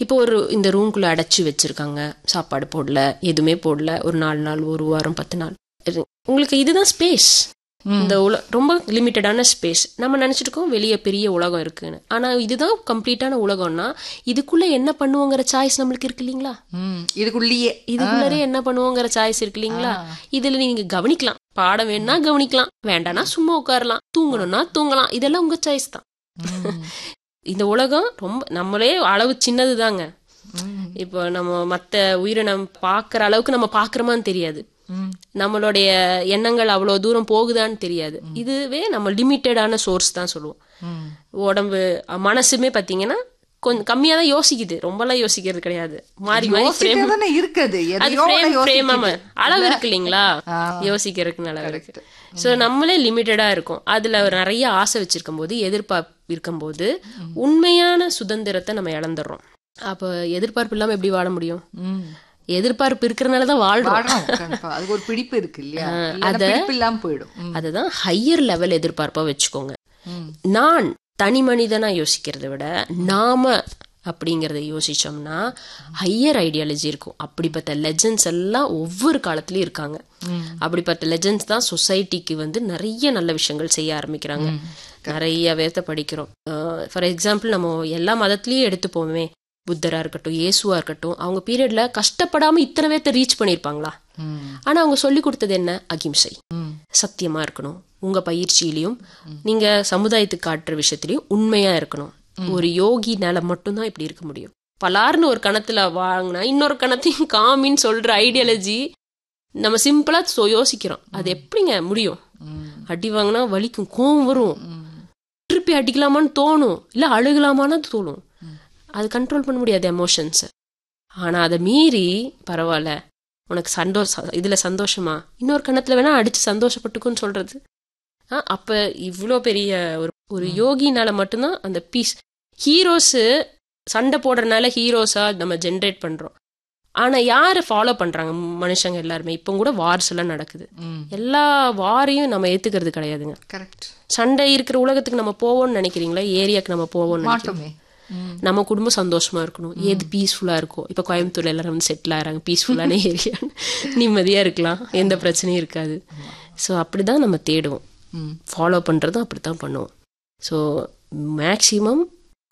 இப்போ ஒரு இந்த ரூம்குள்ள அடைச்சு வச்சிருக்காங்க சாப்பாடு போடல எதுவுமே போடல ஒரு நாலு நாள் ஒரு வாரம் பத்து நாள் இது- உங்களுக்கு இதுதான் ஸ்பேஸ் இந்த உல ரொம்ப லிமிட்டடான ஸ்பேஸ் நம்ம நினைச்சிட்டு இருக்கோம் வெளியே பெரிய உலகம் இருக்குன்னு ஆனா இதுதான் கம்ப்ளீட்டான உலகம்னா இதுக்குள்ள என்ன பண்ணுவோங்கிற சாய்ஸ் நம்மளுக்கு இருக்கு இல்லைங்களா ம், இதுக்குள்ளேயே இதுக்குள்ளரே என்ன பண்ணுவோங்கிற சாய்ஸ் இருக்கு இல்லைங்களா இதுல நீங்க கவனிக்கலாம் பாடம் வேணா கவனிக்கலாம் வேண்டாம்னா சும்மா உட்காரலாம் தூங்கணும்னா தூங்கலாம் இதெல்லாம் உங்க சாய்ஸ் தான் ம், இந்த உலகம் ரொம்ப நம்மளே அளவு சின்னது தாங்க ம், இப்போ நம்ம மத்த உயிரினம் பார்க்குற அளவுக்கு நம்ம பார்க்குறோமான்னு தெரியாது ம். நம்மளுடைய எண்ணங்கள் அவ்வளோ தூரம் போகுதான்னு தெரியாது இதுவே நம்ம லிமிட்டடான சோர்ஸ் தான் சொல்லுவோம் ம். உடம்பு அஹ், மனசுமே பார்த்தீங்கன்னா கொஞ்சம் கம்மியாக தான் யோசிக்குது ரொம்பலாம் யோசிக்கிறது கிடையாது மாறி மாறி frame- யோசிக்க தானே இருக்குது அது எதையோ ஒண்ணு frame- frame ஆமா. யோசிக்குது. அளவு இருக்கு இல்லைங்களா ஆ. யோசிக்கிறதுக்கு அளவு இருக்கு Correct. ஸோ நம்மளே லிமிட்டடா இருக்கும் அதுல ஒரு நிறைய ஆசை வச்சிருக்கும் போது எதிர்பார்ப்பு இருக்கும்போது உண்மையான சுதந்திரத்தை நம்ம இழந்துடுறோம் அப்போ எதிர்பார்ப்பு இல்லாம எப்படி வாழ முடியும் ம். எதிர்பார்ப்பு இருக்கிறனால தான் வாழ்றோம் வாழணும் கண்டிப்பா அதுக்கு ஒரு பிடிப்பு இருக்கு இல்லையா இல்லைன்னா அத- பிடிப்பு இல்லாம போயிடும் ம். அதுதான் ஹையர் லெவல் எதிர்பார்ப்பா வச்சுக்கோங்க ம். நான் தனி மனிதனா யோசிக்கிறத விட நாம அப்படிங்கறத யோசிச்சோம்னா ஹையர் ஐடியாலஜி இருக்கும் அப்படிப்பட்ட லெஜண்ட்ஸ் எல்லாம் ஒவ்வொரு காலத்துலயும் இருக்காங்க அப்படிப்பட்ட லெஜண்ட்ஸ் தான் சொசைட்டிக்கு வந்து நிறைய நல்ல விஷயங்கள் செய்ய ஆரம்பிக்கிறாங்க நிறைய வேத்த படிக்கிறோம் ஃபார் எக்ஸாம்பிள் நம்ம எல்லா மதத்திலயும் எடுத்துப்போமே புத்தரா இருக்கட்டும் இயேசுவா இருக்கட்டும் அவங்க பீரியட்ல கஷ்டப்படாம இத்தனை பேர்த்த ரீச் பண்ணியிருப்பாங்களா ம். ஆனா அவங்க சொல்லி கொடுத்தது என்ன அகிம்சை ம். சத்தியமா இருக்கணும் உங்க பயிற்சியிலையும் நீங்க சமுதாயத்துக்கு காட்டுற விஷயத்திலையும் உண்மையா இருக்கணும் ஒரு யோகினால மட்டும்தான் இப்படி இருக்க முடியும் பலார்னு ஒரு கணத்துல வாங்கினா இன்னொரு கணத்தையும் காமின்னு சொல்ற ஐடியாலஜி நம்ம சிம்பிளா சொ- யோசிக்கிறோம் அது எப்படிங்க முடியும் ம். அடி வாங்கினா வலிக்கும் கோவம் வரும் ம். திருப்பி அடிக்கலாமான்னு தோணும் இல்ல அழுகலாமான்னு தோணும் அது கண்ட்ரோல் பண்ண முடியாது எமோஷன்ஸ் ஆனா அதை மீறி பரவாயில்ல உனக்கு சந்தோஷம் இதுல சந்தோஷமா இன்னொரு கணத்துல வேணா அடிச்சு சந்தோஷப்பட்டுக்குன்னு சொல்றது ஆ, அப்ப இவ்வளோ பெரிய ஒரு ஒரு யோகினால மட்டும்தான் அந்த பீஸ் ஹீரோஸ் சண்டை போடுறதுனால ஹீரோஸா நம்ம ஜென்ரேட் பண்றோம் ஆனா யாரை ஃபாலோ பண்றாங்க மனுஷங்க எல்லாருமே இப்போ கூட வார்ஸ் எல்லாம் நடக்குது ம். எல்லா வாரையும் நம்ம ஏத்துக்கிறது கிடையாதுங்க கரெக்ட் சண்டை இருக்கிற உலகத்துக்கு நம்ம போவோம்னு நினைக்கிறீங்களா ஏரியாக்கு நம்ம போவோம்னு நினைக்கிறீங்களா? மாட்டோமே ம். நம்ம குடும்பம் சந்தோஷமா இருக்கணும் எது பீஸ்ஃபுல்லா இருக்கும் இப்ப கோயம்புத்தூர்ல எல்லாரும் வந்து செட்டில் ஆகிறாங்க பீஸ்ஃபுல்லான ஏரியா நிம்மதியா இருக்கலாம் எந்த பிரச்சனையும் இருக்காது ஸோ அப்படிதான் நம்ம தேடுவோம் ம். ஃபாலோ பண்றதும் அப்படித்தான் பண்ணுவோம் ஸோ மேக்சிமம்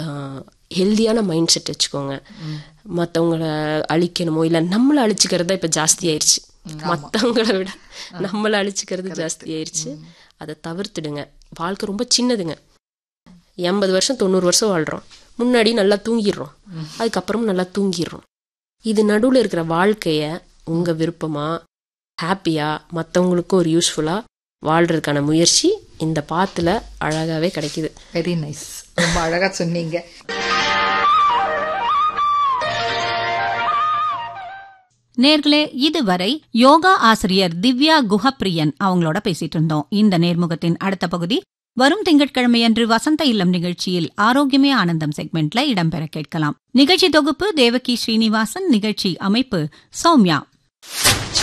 ஹெல்தியான மைண்ட் செட் வச்சுக்கோங்க மற்றவங்கள அழிக்கணுமோ இல்லை நம்மளை அழிச்சுக்கிறது தான் இப்போ ஜாஸ்தி ஆயிடுச்சு மற்றவங்கள விட நம்மளை அழிச்சுக்கிறது ஜாஸ்தி ஆயிடுச்சு அதை தவிர்த்துடுங்க வாழ்க்கை ரொம்ப சின்னதுங்க எண்பது வருஷம் தொண்ணூறு வருஷம் வாழ்றோம் முன்னாடி நல்லா தூங்கிடுறோம் அதுக்கப்புறம் நல்லா தூங்கிடுறோம் இது நடுவில் இருக்கிற வாழ்க்கைய உங்க விருப்பமா ஹாப்பியா மற்றவங்களுக்கும் ஒரு யூஸ்ஃபுல்லா வாழ்றதுக்கான முயற்சி இந்த பாத்துல அழகாவே கிடைக்குது வெரி நைஸ் ரொம்ப அழகா சொன்னீங்க நேர்களே இதுவரை யோகா ஆசிரியர் திவ்யா குஹப்பிரியன் அவங்களோட பேசிட்டு இருந்தோம் இந்த நேர்முகத்தின் அடுத்த பகுதி வரும் திங்கட்கிழமையன்று வசந்த இல்லம் நிகழ்ச்சியில் ஆரோக்கியமே ஆனந்தம் செக்மெண்ட்ல இடம்பெற கேட்கலாம் நிகழ்ச்சி தொகுப்பு தேவகி ஸ்ரீனிவாசன் நிகழ்ச்சி அமைப்பு சௌமியா